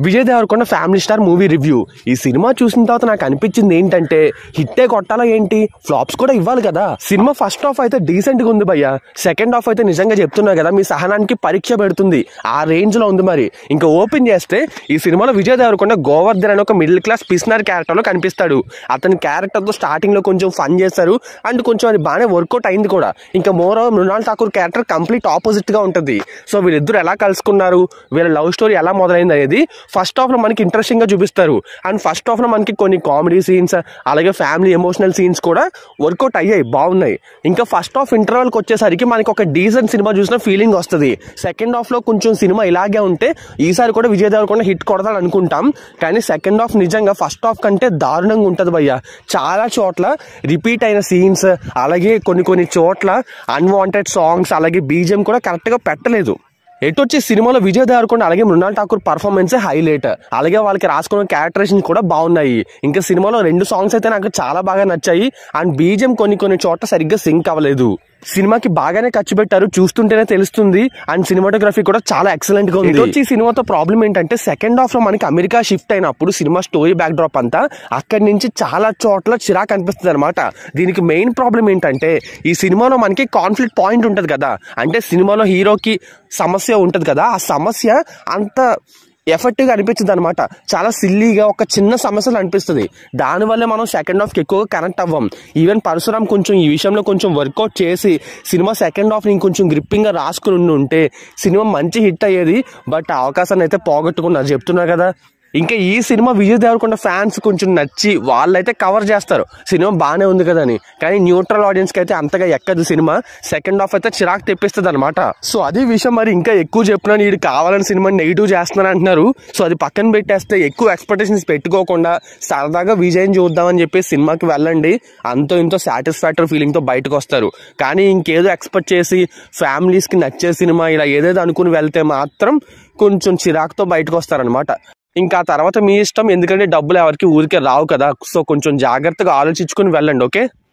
Vijay Deverakonda family star movie review ఈ సినిమా చూసిన తర్వాత నాకు అనిపించింది ఏంటంటే హిట్టే కొట్టాలా ఏంటి ఫ్లాప్స్ కూడా ఇవ్వాలి కదా సినిమా ఫస్ట్ హాఫ్ అయితే డీసెంట్ గా ఉంది భయ్య సెకండ్ హాఫ్ అయితే నిజంగా చెప్తున్నా కదా మీ సహనానికి పరీక్ష పెడుతుంది ఆ రేంజ్ లో ఉంది మరి ఇంకా ఓపెన్ చేస్తే ఈ సినిమాలో విజయ్ దేవరకొండ గోవర్ధన్ అనే ఒక మిడిల్ క్లాస్ పిస్నర్ క్యారెక్టర్ లో కనిపిస్తాడు అతని క్యారెక్టర్ తో స్టార్టింగ్ లో కొంచెం ఫన్ చేస్తారు అండ్ కొంచెం అది బాగానే వర్కౌట్ అయింది కూడా ఇంకా more Mrunal Thakur character complete opposite గా ఉంటుంది సో వీళ్ళిద్దరు ఎలా కలుసుకున్నారు వీళ్ళ లవ్ స్టోరీ ఎలా మొదలైంది అనేది ఫస్ట్ హాఫ్ లో మనకి ఇంట్రెస్టింగ్ గా చూపిస్తారు అండ్ ఫస్ట్ హాఫ్ లో మనకి కొన్ని కామెడీ సీన్స్ అలాగే ఫ్యామిలీ ఎమోషనల్ సీన్స్ కూడా వర్కౌట్ అయ్యాయి బాగున్నాయి ఇంకా ఫస్ట్ హాఫ్ ఇంటర్వెల్ కి వచ్చేసరికి మనకి ఒక డీసెంట్ సినిమా చూసిన ఫీలింగ్ వస్తుంది సెకండ్ హాఫ్ లో కొంచెం సినిమా ఇలాగే ఉంటే ఈసారి కూడా విజయ్ దేవరకొండ హిట్ కొడతాడు అనుకుంటాం కానీ సెకండ్ హాఫ్ నిజంగా ఫస్ట్ హాఫ్ కంటే దారుణంగా ఉంటది భయ్య చాలా చోట్ల రిపీట్ అయిన సీన్స్ అలాగే కొన్ని కొన్ని చోట్ల అన్వాంటెడ్ సాంగ్స్ అలాగే బీజిఎం కూడా కరెక్ట్ గా పెట్టలేదు ఎటు వచ్చి సినిమాలో విజయ్ దేవరకొండ అలాగే మృణాల్ ఠాకూర్ పర్ఫార్మెన్స్ హైలైట్ అలాగే వాళ్ళకి రాసుకున్న క్యారెక్టరేషన్ కూడా బాగున్నాయి ఇంకా సినిమాలో రెండు సాంగ్స్ అయితే నాకు చాలా బాగా నచ్చాయి అండ్ బీజిఎం కొన్ని కొన్ని చోట్ల సరిగ్గా సింక్ అవ్వలేదు సినిమాకి బాగానే ఖర్చు పెట్టారు చూస్తుంటేనే తెలుస్తుంది అండ్ సినిమాటోగ్రఫీ కూడా చాలా ఎక్సలెంట్ గా ఉంది వచ్చి ఈ సినిమాతో ప్రాబ్లం ఏంటంటే సెకండ్ హాఫ్ లో మనకి అమెరికా షిఫ్ట్ అయినప్పుడు సినిమా స్టోరీ బ్యాక్ డ్రాప్ అంతా అక్కడి నుంచి చాలా చోట్ల చిరాకు అనిపిస్తుంది అనమాట దీనికి మెయిన్ ప్రాబ్లం ఏంటంటే ఈ సినిమాలో మనకి కాన్ఫ్లిక్ట్ పాయింట్ ఉంటది కదా అంటే సినిమాలో హీరోకి సమస్య ఉంటది కదా ఆ సమస్య అంత ఎఫెక్టివ్ గా అనిపించింది అనమాట చాలా సిల్లీగా ఒక చిన్న సమస్యలు అనిపిస్తుంది దానివల్ల మనం సెకండ్ హాఫ్ కి ఎక్కువగా కనెక్ట్ అవ్వం ఈవెన్ పరశురామ్ కొంచెం ఈ విషయంలో కొంచెం వర్కౌట్ చేసి సినిమా సెకండ్ హాఫ్ ఇంకొంచెం గ్రిప్పింగ్ గా రాసుకుని ఉండి ఉంటే సినిమా మంచి హిట్ అయ్యేది బట్ ఆ అవకాశాన్ని అయితే పోగొట్టుకున్నారు చెప్తున్నా కదా ఇంకా ఈ సినిమా విజయ్ దేవరకొండ ఫ్యాన్స్ కొంచెం నచ్చి వాళ్ళైతే కవర్ చేస్తారు సినిమా బాగానే ఉంది కదా అని కానీ న్యూట్రల్ ఆడియన్స్ కి అయితే అంతగా ఎక్కదు సినిమా సెకండ్ హాఫ్ అయితే చిరాకు తెప్పిస్తుంది అనమాట సో అదే విషయం మరి ఇంకా ఎక్కువ చెప్పినాను వీడు కావాలని సినిమా నెగిటివ్ చేస్తున్నాను అంటున్నారు సో అది పక్కన పెట్టేస్తే ఎక్కువ ఎక్స్పెక్టేషన్స్ పెట్టుకోకుండా సరదాగా విజయం చూద్దామని చెప్పి సినిమాకి వెళ్ళండి అంతో ఇంతో సాటిస్ఫాక్టరీ ఫీలింగ్ తో బయటకు వస్తారు కానీ ఇంకేదో ఎక్స్పెక్ట్ చేసి ఫ్యామిలీస్ కి నచ్చే సినిమా ఇలా ఏదేదో అనుకుని వెళ్తే మాత్రం కొంచెం చిరాకుతో బయటకు వస్తారనమాట ఇంకా ఆ తర్వాత మీ ఇష్టం ఎందుకంటే డబ్బులు ఎవరికి ఊరికే రావు కదా సో కొంచెం జాగ్రత్తగా ఆలోచించుకుని వెళ్ళండి ఓకే